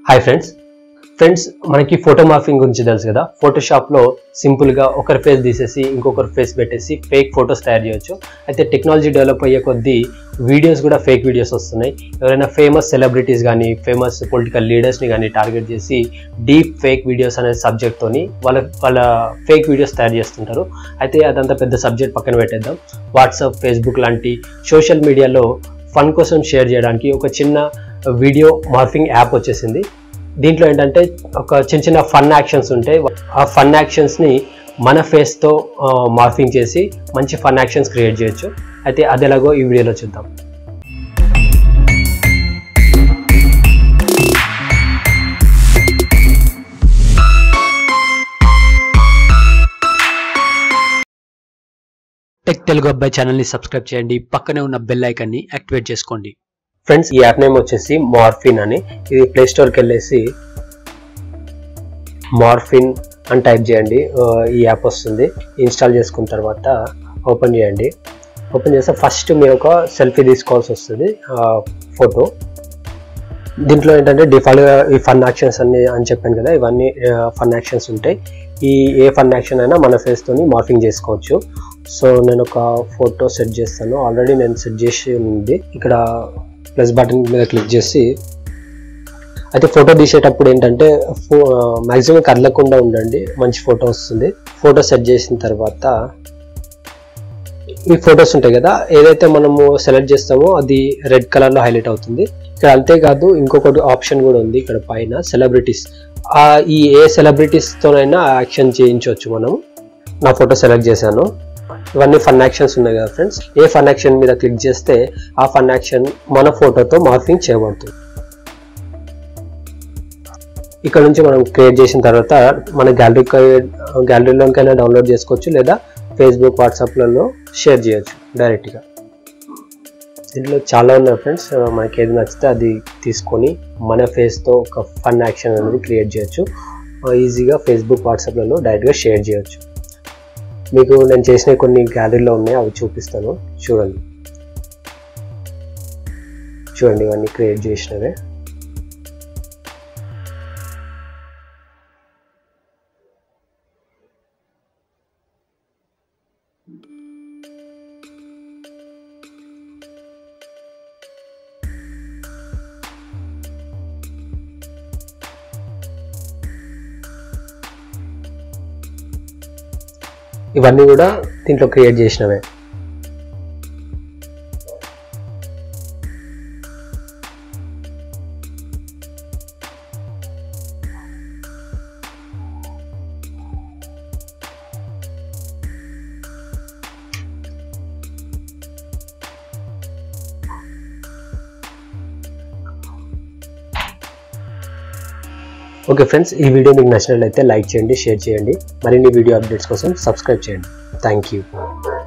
hi friends friends మనకి photo morphing గురించి తెలుసు కదా ఫోటోషాప్లో సింపుల్గా ఒకరి ఫేస్ తీసేసి ఇంకొకరి ఫేస్ పెట్టేసి ఫేక్ ఫొటోస్ తయారు చేయొచ్చు అయితే టెక్నాలజీ డెవలప్ అయ్యే కొద్దీ వీడియోస్ కూడా ఫేక్ వీడియోస్ వస్తున్నాయి ఎవరైనా ఫేమస్ సెలబ్రిటీస్ కానీ ఫేమస్ పొలిటికల్ లీడర్స్ని కానీ టార్గెట్ చేసి డీప్ ఫేక్ వీడియోస్ అనే సబ్జెక్ట్తోని వాళ్ళ వాళ్ళ ఫేక్ వీడియోస్ తయారు చేస్తుంటారు అయితే అదంతా పెద్ద సబ్జెక్ట్ పక్కన పెట్టేద్దాం వాట్సాప్ ఫేస్బుక్ లాంటి సోషల్ మీడియాలో ఫన్ కోసం షేర్ చేయడానికి ఒక చిన్న వీడియో మార్ఫింగ్ యాప్ వచ్చేసింది దీంట్లో ఏంటంటే ఒక చిన్న చిన్న ఫన్ యాక్షన్స్ ఉంటాయి ఆ ఫన్ యాక్షన్స్ని మన ఫేస్తో మార్ఫింగ్ చేసి మంచి ఫన్ యాక్షన్స్ క్రియేట్ చేయొచ్చు అయితే అది ఎలాగో ఈ వీడియోలో చూద్దాం టెక్ తెలుగు అబ్బాయి ఛానల్ని సబ్స్క్రైబ్ చేయండి పక్కనే ఉన్న బెల్ ఐకాన్ని యాక్టివేట్ చేసుకోండి ఫ్రెండ్స్ ఈ యాప్ నేమ్ వచ్చేసి మార్ఫిన్ అని ఇది ప్లే స్టోర్కి వెళ్ళేసి మార్ఫిన్ అని టైప్ చేయండి ఆ, ఈ యాప్ వస్తుంది ఇన్స్టాల్ చేసుకున్న తర్వాత ఓపెన్ చేయండి ఓపెన్ చేస్తే ఫస్ట్ మీరు ఒక సెల్ఫీ తీసుకోవాల్సి వస్తుంది ఫోటో దీంట్లో ఏంటంటే డిఫాల్ట్గా ఈ ఫన్ యాక్షన్స్ అన్ని అని చెప్పాను కదా ఇవన్నీ ఫన్ యాక్షన్స్ ఉంటాయి ఈ ఏ ఫన్ యాక్షన్ అయినా మన ఫేస్తోని మార్ఫింగ్ చేసుకోవచ్చు సో నేను ఒక ఫోటో సెట్ చేస్తాను ఆల్రెడీ నేను సెట్ చేసి ఉంది ఇక్కడ ప్లస్ బటన్ మీద క్లిక్ చేసి అయితే ఫోటో తీసేటప్పుడు ఏంటంటే మ్యాక్సిమం కదలకుండా ఉండండి మంచి ఫోటో వస్తుంది ఫోటో సెట్ చేసిన తర్వాత ఈ ఫొటోస్ ఉంటాయి కదా ఏదైతే మనము సెలెక్ట్ చేస్తామో అది రెడ్ కలర్లో హైలైట్ అవుతుంది ఇక్కడ అంతేకాదు ఇంకొకటి ఆప్షన్ కూడా ఉంది ఇక్కడ పైన సెలబ్రిటీస్ ఈ ఏ సెలబ్రిటీస్తోనైనా యాక్షన్ చేయించవచ్చు మనం నా ఫోటో సెలెక్ట్ చేశాను ఇవన్నీ ఫన్ యాక్షన్స్ ఉన్నాయి కదా ఫ్రెండ్స్ ఏ ఫన్ యాక్షన్ మీద క్లిక్ చేస్తే ఆ ఫన్ యాక్షన్ మన ఫోటోతో మార్ఫింగ్ చేయబడుతుంది ఇక్కడ నుంచి మనం క్రియేట్ చేసిన తర్వాత మన గ్యాలరీ గ్యాలరీలోకైనా డౌన్లోడ్ చేసుకోవచ్చు లేదా ఫేస్బుక్ వాట్సాప్లలో షేర్ చేయొచ్చు డైరెక్ట్గా దీంట్లో చాలా ఉన్నాయి ఫ్రెండ్స్ మనకి ఏది నచ్చితే అది తీసుకొని మన ఫేస్తో ఒక ఫన్ యాక్షన్ అనేది క్రియేట్ చేయొచ్చు ఈజీగా ఫేస్బుక్ వాట్సాప్లలో డైరెక్ట్గా షేర్ చేయొచ్చు మీకు నేను చేసిన కొన్ని గ్యాలరీలో ఉన్నాయి అవి చూపిస్తాను చూడండి చూడండి ఇవన్నీ క్రియేట్ చేసినవే ఇవన్నీ కూడా దీంట్లో క్రియేట్ చేసినవే ఓకే ఫ్రెండ్స్ ఈ వీడియో మీకు నచ్చినట్లయితే లైక్ చేయండి షేర్ చేయండి మరిన్ని వీడియో అప్డేట్స్ కోసం సబ్స్క్రైబ్ చేయండి థ్యాంక్ యూ